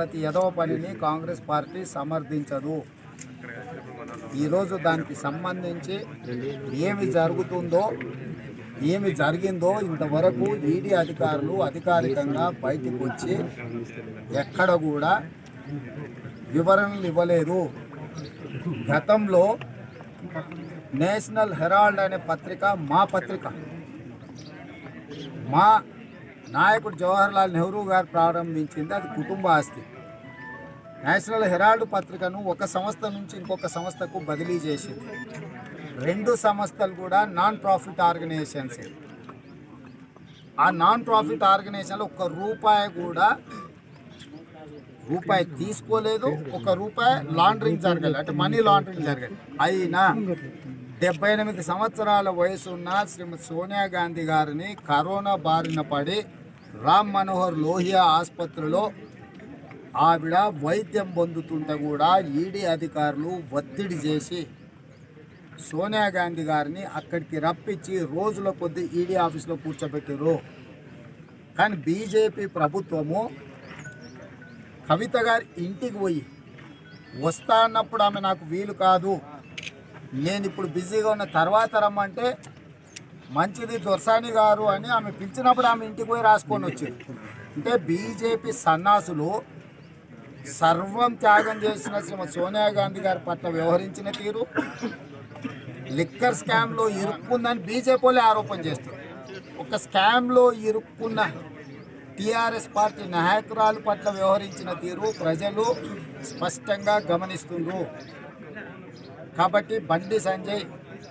ప్రతి ఎదవ పనిని కాంగ్రెస్ పార్టీ సమర్థించదు ఈరోజు దానికి సంబంధించి ఏమి జరుగుతుందో ఏమి జరిగిందో ఇంతవరకు ఈడీ అధికారులు అధికారికంగా బయటికి వచ్చి ఎక్కడ కూడా వివరణలు ఇవ్వలేదు గతంలో నేషనల్ హెరాల్డ్ అనే పత్రిక మా పత్రిక మా నాయకుడు జవహర్లాల్ నెహ్రూ గారు ప్రారంభించింది అది కుటుంబ ఆస్తి నేషనల్ హెరాల్డ్ పత్రికను ఒక సంస్థ నుంచి ఇంకొక సంస్థకు బదిలీ చేసింది రెండు సంస్థలు కూడా నాన్ ప్రాఫిట్ ఆర్గనైజేషన్స్ ఆ నాన్ ప్రాఫిట్ ఆర్గనైజేషన్లో ఒక్క రూపాయి కూడా రూపాయి తీసుకోలేదు ఒక రూపాయి లాండరింగ్ జరగాలి అంటే మనీ లాండరింగ్ జరగాలి అయినా డెబ్బై ఎనిమిది సంవత్సరాల వయసు ఉన్న శ్రీమతి సోనియా గాంధీ గారిని కరోనా బారిన పడి రామ్ మనోహర్ లోహియా ఆసుపత్రిలో ఆవిడ వైద్యం పొందుతుంటే కూడా ఈడీ అధికారులు ఒత్తిడి చేసి సోనియా గాంధీ గారిని అక్కడికి రప్పించి రోజుల కొద్ది ఈడీ ఆఫీస్లో కూర్చోబెట్టారు కానీ బీజేపీ ప్రభుత్వము కవిత గారి ఇంటికి పోయి వస్తా అన్నప్పుడు ఆమె నాకు వీలు కాదు నేను ఇప్పుడు బిజీగా ఉన్న తర్వాత రమ్మంటే మంచిది దొర్సాని గారు అని ఆమె పిలిచినప్పుడు ఆమె ఇంటికి పోయి రాసుకొని వచ్చింది అంటే బీజేపీ సన్నాసులు సర్వం త్యాగం చేసిన శ్రీమతి సోనియా గాంధీ గారి పట్ల వ్యవహరించిన తీరు లిక్కర్ స్కామ్లో ఇరుక్కుందని బీజేపీ వాళ్ళే ఆరోపణ చేస్తారు ఒక స్కామ్లో ఇరుక్కున్న టీఆర్ఎస్ పార్టీ నాయకురాలు పట్ల వ్యవహరించిన తీరు ప్రజలు స్పష్టంగా గమనిస్తున్నారు కాబట్టి బండి సంజయ్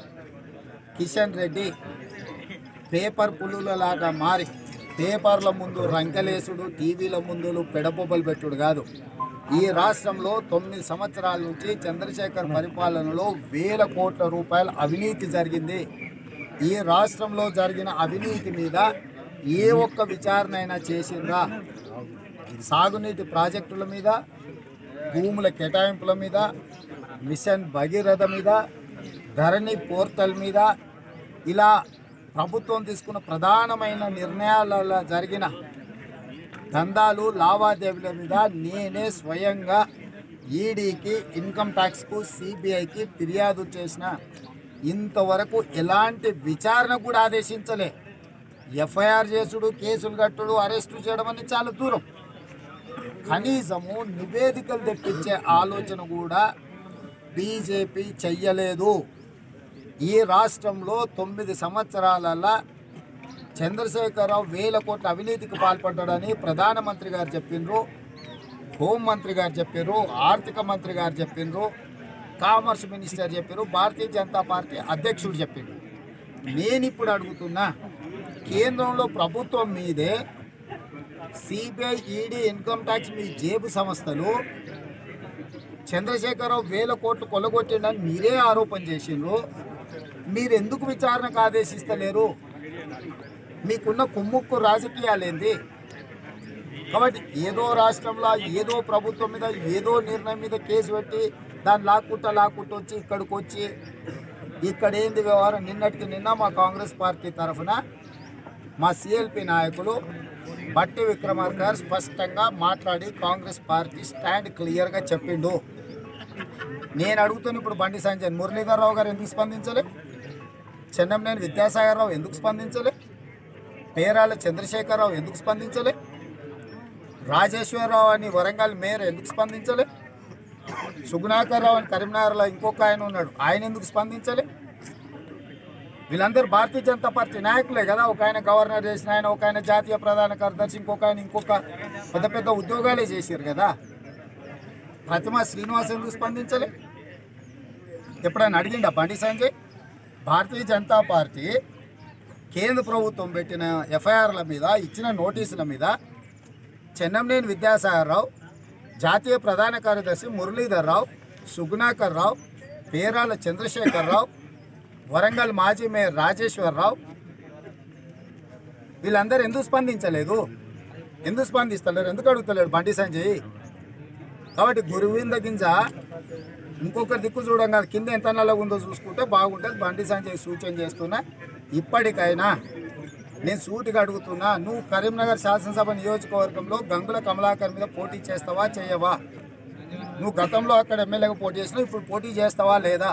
కిషన్ రెడ్డి పేపర్ పులులలాగా మారి పేపర్ల ముందు రంకెలేసుడు టీవీల ముందు పెడబొబ్బలు పెట్టుడు కాదు ఈ రాష్ట్రంలో తొమ్మిది సంవత్సరాల నుంచి చంద్రశేఖర్ పరిపాలనలో వేల కోట్ల రూపాయల అవినీతి జరిగింది ఈ రాష్ట్రంలో జరిగిన అవినీతి మీద ఏ ఒక్క విచారణ అయినా చేసిందా సాగునీటి ప్రాజెక్టుల మీద భూముల కేటాయింపుల మీద మిషన్ భగీరథ మీద ధరణి పోర్టల్ మీద ఇలా ప్రభుత్వం తీసుకున్న ప్రధానమైన నిర్ణయాలలో జరిగిన దందాలు లావాదేవీల మీద నేనే స్వయంగా ఈడీకి ఇన్కమ్ ట్యాక్స్కు సిబిఐకి ఫిర్యాదు చేసిన ఇంతవరకు ఎలాంటి విచారణ కూడా ఆదేశించలే ఎఫ్ఐఆర్ చేసుడు కేసులు కట్టుడు అరెస్టు చేయడం అనేది చాలా దూరం కనీసము నివేదికలు తెప్పించే ఆలోచన కూడా బీజేపీ చెయ్యలేదు ఈ రాష్ట్రంలో తొమ్మిది సంవత్సరాలలో చంద్రశేఖరరావు వేల కోట్ల అవినీతికి పాల్పడ్డాడని ప్రధానమంత్రి గారు చెప్పిండ్రు హోంమంత్రి గారు చెప్పారు ఆర్థిక మంత్రి గారు చెప్పిండ్రు కామర్స్ మినిస్టర్ చెప్పారు భారతీయ జనతా పార్టీ అధ్యక్షుడు చెప్పిండ్రు నేను ఇప్పుడు అడుగుతున్నా కేంద్రంలో ప్రభుత్వం మీదే సిబిఐ ఈడీ ఇన్కమ్ ట్యాక్స్ మీ జేబు సంస్థలు చంద్రశేఖరరావు వేల కోట్లు కొల్లగొట్టిండని మీరే ఆరోపణ చేసిండ్రు మీరు ఎందుకు విచారణకు ఆదేశిస్తలేరు మీకున్న కుమ్ముక్కు రాజకీయాలేంది కాబట్టి ఏదో రాష్ట్రంలో ఏదో ప్రభుత్వం మీద ఏదో నిర్ణయం మీద కేసు పెట్టి దాన్ని లాక్కుంటా లాక్కుంటూ వచ్చి ఇక్కడికి వచ్చి ఇక్కడ ఏంది వ్యవహారం నిన్నటికి నిన్న మా కాంగ్రెస్ పార్టీ తరఫున మా సిఎల్పి నాయకులు బట్టి విక్రమార్క గారు స్పష్టంగా మాట్లాడి కాంగ్రెస్ పార్టీ స్టాండ్ క్లియర్గా చెప్పిండు నేను అడుగుతున్న ఇప్పుడు బండి సంజయ్ మురళీధర్ రావు గారు ఎందుకు స్పందించలే చెన్నంనేని విద్యాసాగర్ రావు ఎందుకు స్పందించలే పేరాల చంద్రశేఖరరావు ఎందుకు స్పందించలే రాజేశ్వరరావు అని వరంగల్ మేయర్ ఎందుకు స్పందించలే సుగుణాకర్ రావు అని కరీంనగర్లో ఇంకొక ఆయన ఉన్నాడు ఆయన ఎందుకు స్పందించలే వీళ్ళందరూ భారతీయ జనతా పార్టీ నాయకులే కదా ఒక ఆయన గవర్నర్ చేసిన ఆయన ఒక ఆయన జాతీయ ప్రధాన కార్యదర్శి ఇంకొక ఆయన ఇంకొక పెద్ద పెద్ద ఉద్యోగాలే చేశారు కదా ప్రతిమ శ్రీనివాస్ ఎందుకు స్పందించలే ఎప్పుడైనా అడిగిండా బండి సంజయ్ భారతీయ జనతా పార్టీ కేంద్ర ప్రభుత్వం పెట్టిన ఎఫ్ఐఆర్ల మీద ఇచ్చిన నోటీసుల మీద చెన్నంనేని విద్యాసాగర్ జాతీయ ప్రధాన కార్యదర్శి మురళీధర్ రావు సుగుణాకర్ రావు పేరాల చంద్రశేఖర్ రావు వరంగల్ మాజీ మేయర్ రాజేశ్వరరావు వీళ్ళందరూ ఎందుకు స్పందించలేదు ఎందుకు స్పందిస్తలేరు ఎందుకు అడుగుతలేడు బండి సంజయ్ కాబట్టి గురువింద గింజ ఇంకొకరి దిక్కు చూడం కాదు కింద ఎంత నల్లగా ఉందో చూసుకుంటే బాగుంటుంది బండి సంజయ్ సూచన చేస్తున్నా ఇప్పటికైనా నేను సూటిగా అడుగుతున్నా నువ్వు కరీంనగర్ శాసనసభ నియోజకవర్గంలో గంగుల కమలాకర్ మీద పోటీ చేస్తావా చేయవా నువ్వు గతంలో అక్కడ ఎమ్మెల్యేగా పోటీ చేసినావు ఇప్పుడు పోటీ చేస్తావా లేదా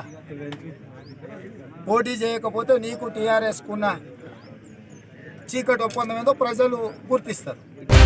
పోటీ చేయకపోతే నీకు టీఆర్ఎస్కున్న చీకటి ఒప్పందం ఏదో ప్రజలు గుర్తిస్తారు